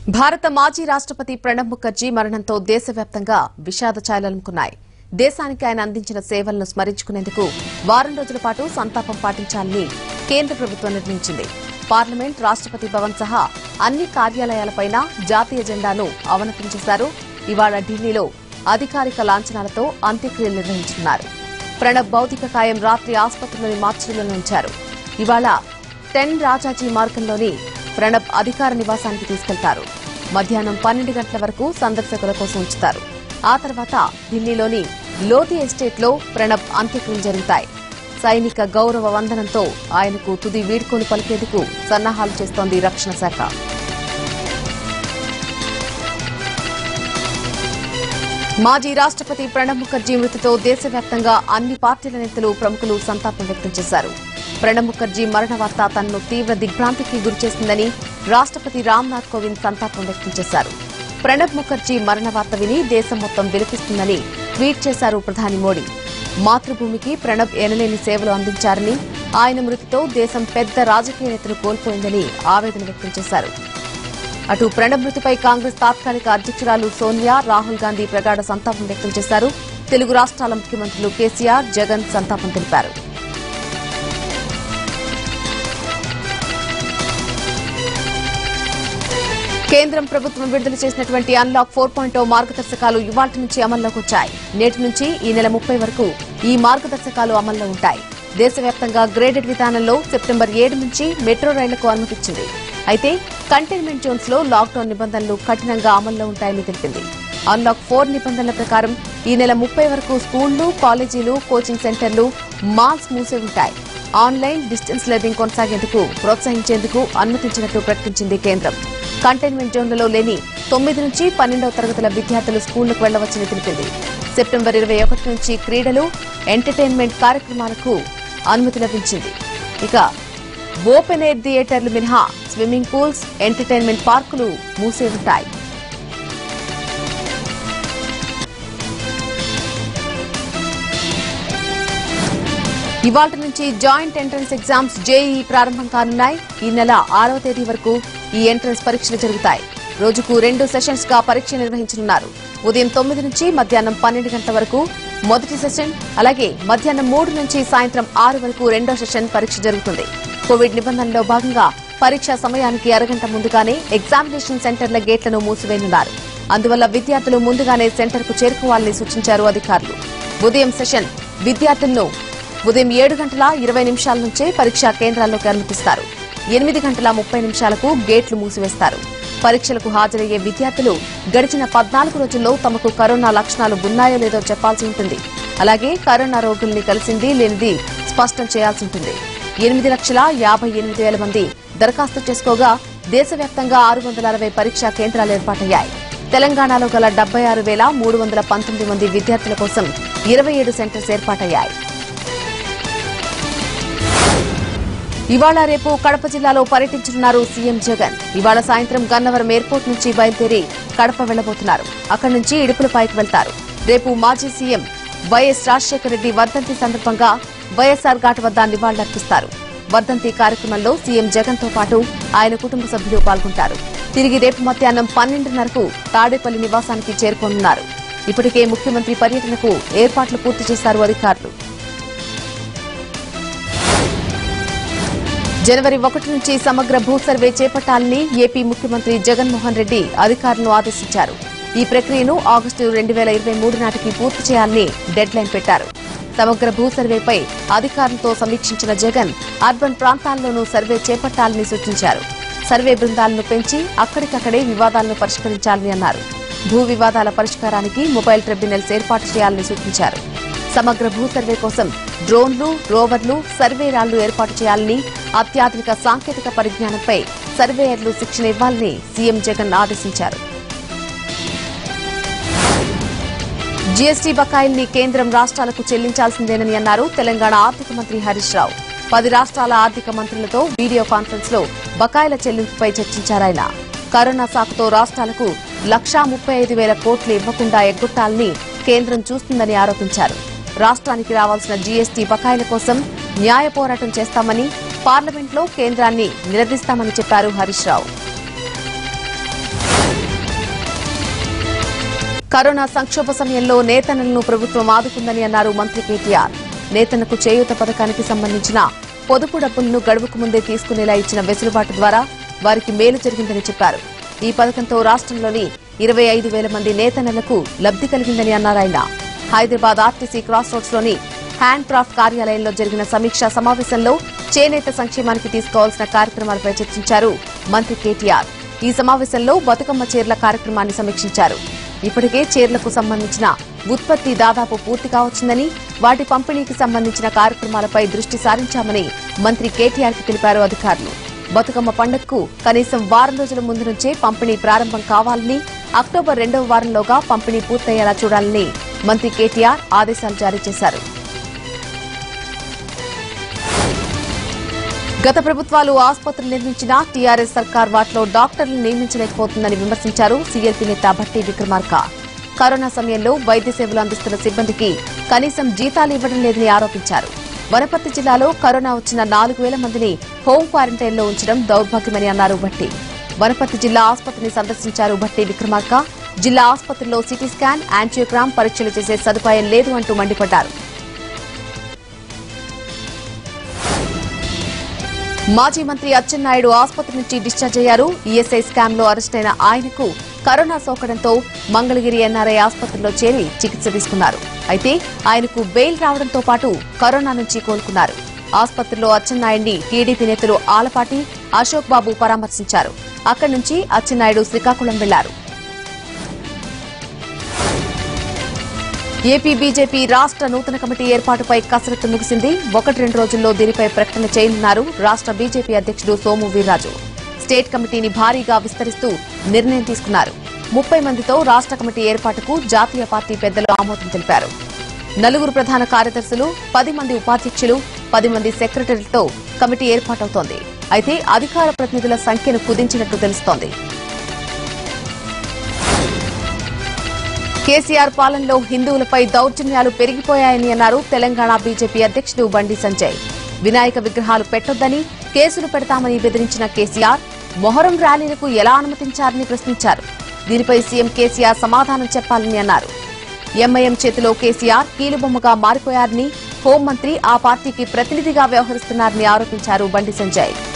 భారత మాజీ రాష్ట్రపతి ప్రణబ్ ముఖర్జీ మరణంతో దేశవ్యాప్తంగా విషాద ఛాయలనుకున్నాయి దేశానికి ఆయన అందించిన సేవలను స్మరించుకునేందుకు వారం రోజుల పాటు సంతాపం పాటించాలని కేంద్ర ప్రభుత్వం నిర్ణయించింది పార్లమెంట్ రాష్ట్రపతి భవన్ సహా అన్ని కార్యాలయాలపైన జాతీయ జెండాను అవనతం చేశారు ఇవాళ ఢిల్లీలో అధికారిక లాంఛనాలతో అంత్యక్రియలు నిర్వహించనున్నారు ప్రణబ్ భౌతిక కాయం రాత్రి ఆసుపత్రిలోని మార్చిలో ఉంచారు ఇవాళ టెన్ రాజాజీ మార్గంలోని ప్రణబ్ అధికార నివాసానికి తీసుకెళ్తారు మధ్యాహ్నం పన్నెండు గంటల వరకు సందర్శకుల కోసం ఉంచుతారు ఆ తర్వాత ఢిల్లీలోని లోధి ఎస్టేట్లో ప్రణబ్ అంత్యక్రియలు జరుగుతాయి సైనిక గౌరవ వందనంతో ఆయనకు తుది వీడ్కోలు పలికేందుకు సన్నాహాలు చేస్తోంది రక్షణ శాఖ మాజీ రాష్ట్రపతి ప్రణబ్ ముఖర్జీ మృతితో దేశవ్యాప్తంగా అన్ని పార్టీల నేతలు ప్రముఖులు సంతాపం వ్యక్తం చేశారు ప్రణబ్ ముఖర్జీ మరణ వార్త తనను తీవ్ర దిగ్భ్రాంతికి గురిచేసిందని రాష్ట్రపతి రామ్నాథ్ కోవింద్ సంతాపం వ్యక్తం చేశారు ప్రణబ్ ముఖర్జీ మరణ వార్త విని దేశం మొత్తం విలపిస్తుందని ట్వీట్ చేశారు ప్రధాని మోడీ మాతృభూమికి ప్రణబ్ ఎనలేని సేవలు అందించారని ఆయన మృతితో దేశం పెద్ద రాజకీయ నేతను కోల్పోయిందని ఆవేదన వ్యక్తం చేశారు అటు ప్రణబ్ మృతిపై కాంగ్రెస్ తాత్కాలిక అధ్యక్షురాలు సోనియా రాహుల్ గాంధీ ప్రగాఢ సంతాపం వ్యక్తం చేశారు తెలుగు రాష్ట్రాల ముఖ్యమంత్రులు కేసీఆర్ జగన్ సంతాపం తెలిపారు కేంద్రం ప్రభుత్వం విడుదల చేసినటువంటి అన్లాక్ ఫోర్ పాయింట్ మార్గదర్శకాలు ఇవాటి నుంచి అమల్లోకి వచ్చాయి నేటి నుంచి ఈ నెల ముప్పై వరకు ఈ మార్గదర్శకాలు అమల్లో ఉంటాయి దేశవ్యాప్తంగా గ్రేడెడ్ విధానంలో సెప్టెంబర్ ఏడు నుంచి మెట్రో రైళ్లకు అనుమతిచ్చింది అయితే కంటైన్మెంట్ జోన్స్ లో లాక్డౌన్ నిబంధనలు కఠినంగా అమల్లో ఉంటాయని తెలిపింది అన్లాక్ ఫోర్ నిబంధనల ప్రకారం ఈ నెల ముప్పై వరకు స్కూళ్లు కాలేజీలు కోచింగ్ సెంటర్లు మాల్స్ మూసే ఉంటాయి ఆన్లైన్ డిస్టెన్స్ లెర్నింగ్ కొనసాగేందుకు ప్రోత్సహించేందుకు అనుమతించినట్టు ప్రకటించింది కేంద్రం కంటైన్మెంట్ జోన్లలో లేని తొమ్మిది నుంచి పన్నెండవ తరగతుల విద్యార్థులు స్కూళ్లకు వెళ్లవచ్చని తెలిపింది సెప్టెంబర్ ఇరవై ఒకటి నుంచి క్రీడలు ఎంటర్టైన్మెంట్ కార్యక్రమాలకు అనుమతి లభించింది ఇక ఓపెన్ ఎయిర్ థియేటర్లు మినహా స్విమ్మింగ్ పూల్స్ ఎంటర్టైన్మెంట్ పార్కులు మూసే ఉంటాయి ఇవాళ నుంచి జాయింట్ ఎంట్రన్స్ ఎగ్జామ్స్ జేఈఈ ప్రారంభం కానున్నాయి ఈ నెల ఆరవ తేదీ వరకు ఈ ఎంట్రన్స్ పరీక్షలు జరుగుతాయి రోజుకు రెండు సెషన్స్ గా పరీక్ష నిర్వహించనున్నారు ఉదయం తొమ్మిది నుంచి మధ్యాహ్నం పన్నెండు గంటల వరకు మొదటి సెషన్ అలాగే మధ్యాహ్నం మూడు నుంచి సాయంత్రం ఆరు వరకు రెండో సెషన్ పరీక్ష జరుగుతుంది కోవిడ్ నిబంధనలో భాగంగా పరీక్ష సమయానికి అరగంట ముందుగానే ఎగ్జామినేషన్ సెంటర్ల గేట్లను మూసివేయనున్నారు అందువల్ల విద్యార్థులు ముందుగానే సెంటర్కు చేరుకోవాలని సూచించారు అధికారులు ఉదయం సెషన్ విద్యార్థులను ఉదయం ఏడు గంటల ఇరవై నిమిషాల నుంచే పరీక్షా కేంద్రాల్లోకి అనుమతిస్తారు ఎనిమిది గంటల ముప్పై నిమిషాలకు గేట్లు మూసివేస్తారు పరీక్షలకు హాజరయ్యే విద్యార్థులు గడిచిన పద్నాలుగు రోజుల్లో తమకు కరోనా లక్షణాలు ఉన్నాయో లేదో చెప్పాల్సి ఉంటుంది అలాగే కరోనా రోగుల్ని కలిసింది లేనిది స్పష్టం చేయాల్సి ఉంటుంది ఎనిమిది లక్షల యాభై ఎనిమిది వేల మంది దరఖాస్తు చేసుకోగా దేశవ్యాప్తంగా ఆరు వందల అరవై పరీక్షా కేంద్రాలు ఏర్పాటయ్యాయి తెలంగాణలో గల డెబ్బై ఆరు వేల మూడు వందల పంతొమ్మిది మంది విద్యార్థుల కోసం ఇరవై ఏడు సెంటర్స్ ఏర్పాటయ్యాయి ఇవాళ రేపు కడప జిల్లాలో పర్యటించనున్నారు సీఎం జగన్ ఇవాళ సాయంత్రం గన్నవరం ఎయిర్పోర్ట్ నుంచి బయలుదేరి కడప వెళ్లబోతున్నారు అక్కడి నుంచి ఇడుపులపైకి వెళ్తారు రేపు మాజీ సీఎం వైఎస్ రాజశేఖర రెడ్డి వర్ధంతి సందర్భంగా వైఎస్ఆర్ ఘాట్ వద్ద నివాళులర్పిస్తారు వర్ధంతి కార్యక్రమంలో సీఎం జగన్ తో పాటు ఆయన కుటుంబ సభ్యులు పాల్గొంటారు తిరిగి రేపు మధ్యాహ్నం పన్నెండున్నరకు తాడేపల్లి నివాసానికి చేరుకోనున్నారు ఇప్పటికే ముఖ్యమంత్రి పర్యటనకు ఏర్పాట్లు పూర్తి చేశారు అధికారులు జనవరి ఒకటి నుంచి సమగ్ర భూ సర్వే చేపట్టాలని ఏపీ ముఖ్యమంత్రి జగన్మోహన్ రెడ్డి అధికారులను ఆదేశించారు ఈ ప్రక్రియను ఆగస్టు రెండు వేల ఇరవై మూడు నాటికి పూర్తి చేయాలని డెడ్ లైన్ పెట్టారు సమగ్ర భూ సర్వేపై అధికారులతో సమీక్షించిన జగన్ అర్బన్ ప్రాంతాల్లోనూ సర్వే చేపట్టాలని సూచించారు సర్వే బృందాలను పెంచి అక్కడికక్కడే వివాదాలను పరిష్కరించాలని అన్నారు భూ వివాదాల పరిష్కారానికి మొబైల్ ట్రిబ్యునల్స్ ఏర్పాటు చేయాలని సూచించారు సమగ్ర భూ సర్వే కోసం డ్రోన్లు రోవర్లు సర్వేరాళ్లు ఏర్పాటు చేయాలని అత్యాధునిక సాంకేతిక పరిజ్ఞానంపై సర్వేయర్లు శిక్షణ ఇవ్వాలని సీఎం జగన్ ఆదేశించారు జీఎస్టీ బకాయిల్ని కేంద్రం రాష్ట్రాలకు చెల్లించాల్సిందేనని అన్నారు తెలంగాణ ఆర్థిక మంత్రి హరీష్ రావు పది రాష్ట్రాల ఆర్థిక మంత్రులతో వీడియో కాన్ఫరెన్స్ లో బకాయిల చెల్లింపుపై చర్చించారాయన కరోనా సాకుతో రాష్ట్రాలకు లక్షా ముప్పై ఐదు వేల కోట్లు ఇవ్వకుండా ఎగ్గొట్టాలని కేంద్రం చూస్తుందని ఆరోపించారు రాష్ట్రానికి రావాల్సిన జీఎస్టీ బకాయిల కోసం న్యాయ పోరాటం చేస్తామని పార్లమెంట్లో కేంద్రాన్ని నిలదీస్తామని చెప్పారు హరీష్ రావు కరోనా సంక్షోభ సమయంలో నేతన్నలను ప్రభుత్వం ఆదుకుందని అన్నారు మంత్రి కేటీఆర్ నేతన్నకు చేయూత పథకానికి సంబంధించిన పొదుపు డబ్బులను గడువుకు ముందే తీసుకునేలా ఇచ్చిన వెసులుబాటు ద్వారా వారికి మేలు జరిగిందని చెప్పారు ఈ పథకంతో రాష్ట్రంలోని ఇరవై ఐదు వేల మంది నేతన్నలకు లబ్ధి కలిగిందని అన్నారు ఆయన హైదరాబాద్ ఆర్టీసీ క్రాస్ రోడ్స్ లోని హ్యాండ్ క్రాఫ్ట్ కార్యాలయంలో జరిగిన సమీక్షా సమావేశంలో చేనేత సంక్షేమానికి తీసుకోవాల్సిన కార్యక్రమాలపై చర్చించారు మంత్రి కేటీఆర్ ఈ సమావేశంలో బతుకమ్మ చీరల కార్యక్రమాన్ని సమీక్షించారు ఇప్పటికే చీరలకు సంబంధించిన ఉత్పత్తి దాదాపు పూర్తి కావచ్చిందని వాటి పంపిణీకి సంబంధించిన కార్యక్రమాలపై దృష్టి సారించామని మంత్రి కేటీఆర్ కి తెలిపారు అధికారులు బతుకమ్మ పండుగకు కనీసం వారం రోజుల ముందు నుంచే పంపిణీ ప్రారంభం కావాలని అక్టోబర్ రెండవ వారంలోగా పంపిణీ పూర్తయ్యేలా చూడాలని మంత్రి కేటీఆర్ ఆదేశాలు జారీ చేశారు గత ప్రభుత్వాలు ఆసుపత్రులు నిర్మించినా టీఆర్ఎస్ సర్కార్ వాటిలో డాక్టర్లు నియమించలేకపోతుందని విమర్శించారు సీఎల్పీ నేత భట్టి విక్రమార్క కరోనా సమయంలో వైద్య సేవలు అందిస్తున్న సిబ్బందికి కనీసం జీతాలు ఇవ్వడం లేదని ఆరోపించారు వనపర్తి జిల్లాలో కరోనా వచ్చిన నాలుగు వేల మందిని హోం క్వారంటైన్లో ఉంచడం దౌర్భాగ్యమని అన్నారు భట్టి వనపర్తి జిల్లా ఆసుపత్రిని సందర్శించారు భట్టి విక్రమార్క జిల్లా ఆసుపత్రిలో సిటీ స్కాన్ యాంజియోగ్రామ్ పరీక్షలు చేసే సదుపాయం లేదు అంటూ మండిపడ్డారు మాజీ మంత్రి అచ్చెన్నాయుడు ఆసుపత్రి నుంచి డిశ్చార్జ్ అయ్యారు ఈఎస్ఐ స్కామ్ లో అరెస్ట్ అయిన ఆయనకు కరోనా సోకడంతో మంగళగిరి ఎన్ఆర్ఐ ఆసుపత్రిలో చేరి చికిత్స తీసుకున్నారు అయితే ఆయనకు బెయిల్ రావడంతో పాటు కరోనా నుంచి కోలుకున్నారు ఆసుపత్రిలో అచ్చెన్నాయుడిని టీడీపీ నేతలు ఆలపాటి అశోక్ బాబు పరామర్శించారు అక్కడి నుంచి అచ్చెన్నాయుడు శ్రీకాకుళం వెళ్లారు ఏపీ బీజేపీ రాష్ట్ర నూతన కమిటీ ఏర్పాటుపై కసరత్తు ముగిసింది ఒకటి రెండు రోజుల్లో దీనిపై ప్రకటన చేయనున్నారు రాష్ట్ర బీజేపీ అధ్యక్షుడు సోము వీర్రాజు స్టేట్ కమిటీని భారీగా విస్తరిస్తూ నిర్ణయం తీసుకున్నారు ముప్పై మందితో రాష్ట్ర కమిటీ ఏర్పాటుకు జాతీయ పార్టీ పెద్దలు ఆమోదం తెలిపారు నలుగురు ప్రధాన కార్యదర్శులు పది మంది ఉపాధ్యక్షులు పది మంది సెక్రటరీలతో కమిటీ ఏర్పాటవుతోంది అయితే అధికార ప్రతినిధుల సంఖ్యను కుదించినట్టు తెలుస్తోంది కేసీఆర్ పాలనలో హిందువులపై దౌర్జన్యాలు పెరిగిపోయాయని అన్నారు తెలంగాణ బీజేపీ అధ్యక్షుడు బండి సంజయ్ వినాయక విగ్రహాలు పెట్టొద్దని కేసులు పెడతామని బెదిరించిన కేసీఆర్ మొహరం ర్యాలీలకు ఎలా అనుమతించారని ప్రశ్నించారు దీనిపై సీఎం కేసీఆర్ సమాధానం చెప్పాలని అన్నారు ఎంఐఎం చేతిలో కేసీఆర్ కీలుబొమ్మగా మారిపోయారని హోంమంత్రి ఆ పార్టీకి ప్రతినిధిగా వ్యవహరిస్తున్నారని ఆరోపించారు బండి సంజయ్